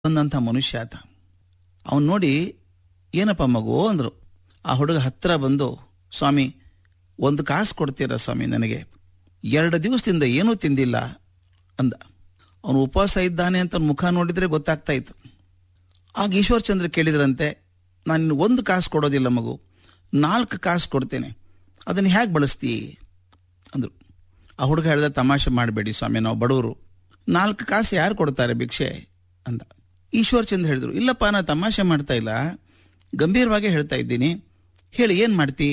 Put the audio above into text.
ಬಂದಂಥ ಮನುಷ್ಯ ಆತ ಅವನು ನೋಡಿ ಏನಪ್ಪ ಮಗು ಅಂದರು ಆ ಹುಡುಗ ಹತ್ತಿರ ಬಂದು ಸ್ವಾಮಿ ಒಂದು ಕಾಸು ಕೊಡ್ತೀರಾ ಸ್ವಾಮಿ ನನಗೆ ಎರಡು ದಿವಸದಿಂದ ಏನೂ ತಿಂದಿಲ್ಲ ಅಂದ ಅವನು ಉಪವಾಸ ಇದ್ದಾನೆ ಅಂತ ಅವ್ನ್ ಮುಖ ನೋಡಿದ್ರೆ ಗೊತ್ತಾಗ್ತಾ ಇತ್ತು ಆಗ ಈಶ್ವರ್ ಚಂದ್ರ ಕೇಳಿದ್ರಂತೆ ನಾನು ಒಂದು ಕಾಸು ಕೊಡೋದಿಲ್ಲ ಮಗು ನಾಲ್ಕು ಕಾಸು ಕೊಡ್ತೇನೆ ಅದನ್ನು ಹೇಗೆ ಬಳಸ್ತೀ ಅಂದರು ಆ ಹುಡುಗ ಹೇಳ್ದ ತಮಾಷೆ ಮಾಡಬೇಡಿ ಸ್ವಾಮಿ ನಾವು ಬಡವರು ನಾಲ್ಕು ಕಾಸು ಯಾರು ಕೊಡ್ತಾರೆ ಭಿಕ್ಷೆ ಅಂದ ಈಶ್ವರ್ ಚಂದ್ರ ಹೇಳಿದ್ರು ಇಲ್ಲಪ್ಪ ನಾ ತಮಾಷೆ ಮಾಡ್ತಾ ಇಲ್ಲ ಗಂಭೀರವಾಗಿ ಹೇಳ್ತಾ ಇದ್ದೀನಿ ಹೇಳಿ ಏನು ಮಾಡ್ತಿ